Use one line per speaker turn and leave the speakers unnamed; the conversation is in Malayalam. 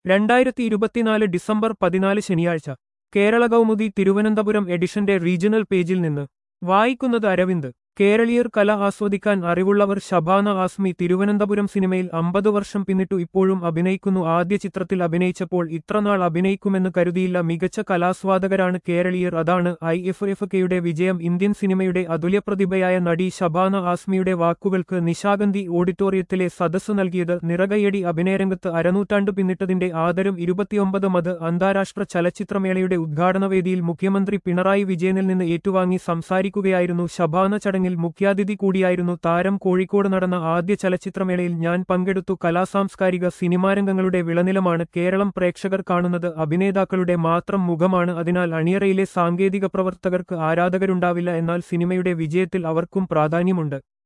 രണ്ടായിരത്തി ഇരുപത്തിനാല് ഡിസംബർ പതിനാല് ശനിയാഴ്ച കേരള കൗമുദി തിരുവനന്തപുരം എഡിഷന്റെ റീജിയണൽ പേജിൽ നിന്ന് വായിക്കുന്നത് അരവിന്ദ് കേരളീയർ കല ആസ്വദിക്കാൻ അറിവുള്ളവർ ശബാന ആസ്മി തിരുവനന്തപുരം സിനിമയിൽ അമ്പത് വർഷം പിന്നിട്ടു ഇപ്പോഴും അഭിനയിക്കുന്നു ആദ്യ ചിത്രത്തിൽ അഭിനയിച്ചപ്പോൾ ഇത്രനാൾ അഭിനയിക്കുമെന്ന് കരുതിയില്ല മികച്ച കലാസ്വാദകരാണ് കേരളീയർ അതാണ് ഐ എഫ് എഫ് കെയുടെ വിജയം ഇന്ത്യൻ സിനിമയുടെ അതുല്യപ്രതിഭയായ നടി ശബാന ആസ്മിയുടെ വാക്കുകൾക്ക് നിശാഗന്ധി ഓഡിറ്റോറിയത്തിലെ സദസ്സ് നൽകിയത് നിറകയ്യടി അഭിനയരംഗത്ത് അരനൂറ്റാണ്ട് പിന്നിട്ടതിന്റെ ആദരം ഇരുപത്തിയൊമ്പത് മത് അന്താരാഷ്ട്ര ചലച്ചിത്രമേളയുടെ ഉദ്ഘാടനവേദിയിൽ മുഖ്യമന്ത്രി പിണറായി വിജയനിൽ നിന്ന് ഏറ്റുവാങ്ങി സംസാരിക്കുകയായിരുന്നു ശബാന ചടങ്ങിൽ മുഖ്യാതിഥി കൂടിയായിരുന്നു താരം കോഴിക്കോട് നടന്ന ആദ്യ ചലച്ചിത്രമേളയിൽ ഞാൻ പങ്കെടുത്തു കലാസാംസ്കാരിക സിനിമാരംഗങ്ങളുടെ വിളനിലമാണ് കേരളം പ്രേക്ഷകർ കാണുന്നത് അഭിനേതാക്കളുടെ മാത്രം മുഖമാണ് അതിനാൽ അണിയറയിലെ സാങ്കേതിക പ്രവർത്തകർക്ക് ആരാധകരുണ്ടാവില്ല എന്നാൽ സിനിമയുടെ വിജയത്തിൽ അവർക്കും പ്രാധാന്യമുണ്ട്